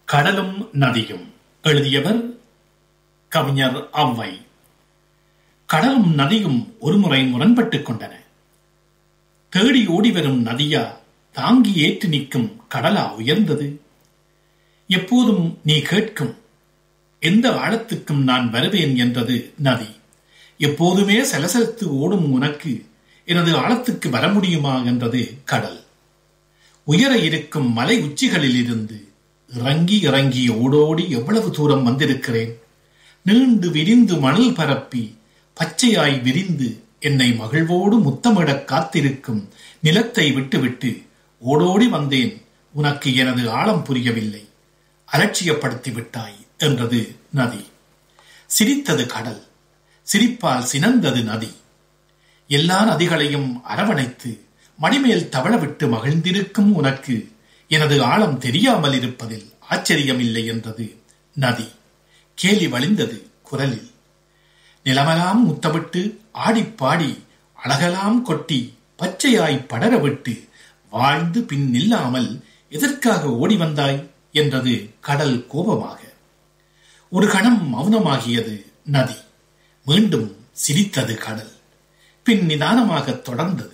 கடலும் நதியும் எழுதியவர் கவிஞர் ஔவை கடலும் நதியும் ஒருமுறை முரண்பட்டுக் கொண்டன தேடி ஓடி வரும் நதியா தாங்கி ஏற்று நிற்கும் கடலா உயர்ந்தது எப்போதும் நீ கேட்கும் எந்த ஆழத்துக்கும் நான் வருவேன் என்றது நதி எப்போதுமே சலசலத்து ஓடும் உனக்கு எனது ஆழத்துக்கு வர முடியுமா என்றது கடல் உயர இருக்கும் மலை உச்சிகளில் இருந்து இறங்கி இறங்கி ஓடோடி எவ்வளவு தூரம் வந்திருக்கிறேன் நீண்டு விரிந்து மணல் பரப்பி பச்சையாய் விரிந்து என்னை மகிழ்வோடு முத்தமிடக் காத்திருக்கும் நிலத்தை விட்டுவிட்டு ஓடோடி வந்தேன் உனக்கு எனது ஆழம் புரியவில்லை அலட்சியப்படுத்தி விட்டாய் என்றது நதி சிரித்தது கடல் சிரிப்பால் சினந்தது நதி எல்லா நதிகளையும் அரவணைத்து மடிமேல் தவழவிட்டு மகிழ்ந்திருக்கும் உனக்கு எனது ஆழம் தெரியாமல் இருப்பதில் ஆச்சரியமில்லை என்றது நதி கேலி வழிந்தது குரலில் நிலமெல்லாம் முத்தமிட்டு ஆடிப்பாடி அழகலாம் கொட்டி பச்சையாய் படர விட்டு வாழ்ந்து பின் நில்லாமல் எதற்காக ஓடி வந்தாய் என்றது கடல் கோபமாக ஒரு கணம் மௌனமாகியது நதி மீண்டும் சிரித்தது கடல் பின் நிதானமாக தொடர்ந்தது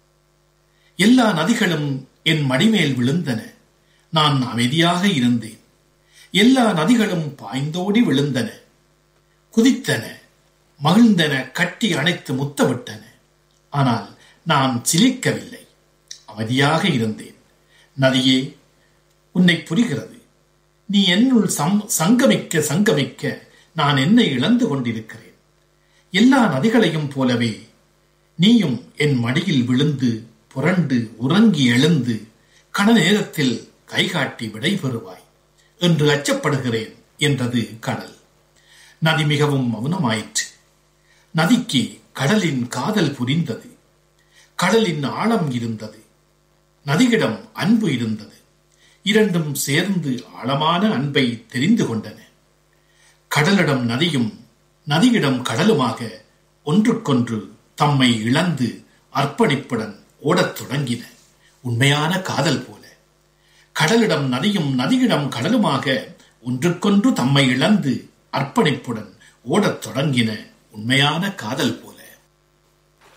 எல்லா நதிகளும் என் மடிமேல் விழுந்தன நான் அமைதியாக இருந்தேன் எல்லா நதிகளும் பாய்ந்தோடி விழுந்தன குதித்தன மகிழ்ந்தன கட்டி அணைத்து முத்தமிட்டன ஆனால் நான் சிலிக்கவில்லை அமைதியாக இருந்தேன் நதியே உன்னை புரிகிறது நீ என்னுள் சம் சங்கமிக்க சங்கமிக்க நான் என்னை இழந்து கொண்டிருக்கிறேன் எல்லா நதிகளையும் போலவே நீயும் என் மடியில் விழுந்து புரண்டு உறங்கி எழுந்து கண நேரத்தில் கைகாட்டி விடை பெறுவாய் என்று அச்சப்படுகிறேன் என்றது கடல் நதி மிகவும் மௌனமாயிற்று நதிக்கு கடலின் காதல் புரிந்தது கடலின் ஆழம் இருந்தது நதியிடம் அன்பு இருந்தது இரண்டும் சேர்ந்து ஆழமான அன்பை தெரிந்து கொண்டன கடலிடம் நதியும் நதியிடம் கடலுமாக ஒன்றுக்கொன்று தம்மை இழந்து அர்ப்பணிப்புடன் ஓடத் தொடங்கின உண்மையான காதல் போல கடலிடம் நதியும் நதியிடம் கடலுமாக ஒன்றுக்கொன்று தம்மை இழந்து அர்ப்பணிப்புடன் ஓடத் தொடங்கின உண்மையான காதல் போல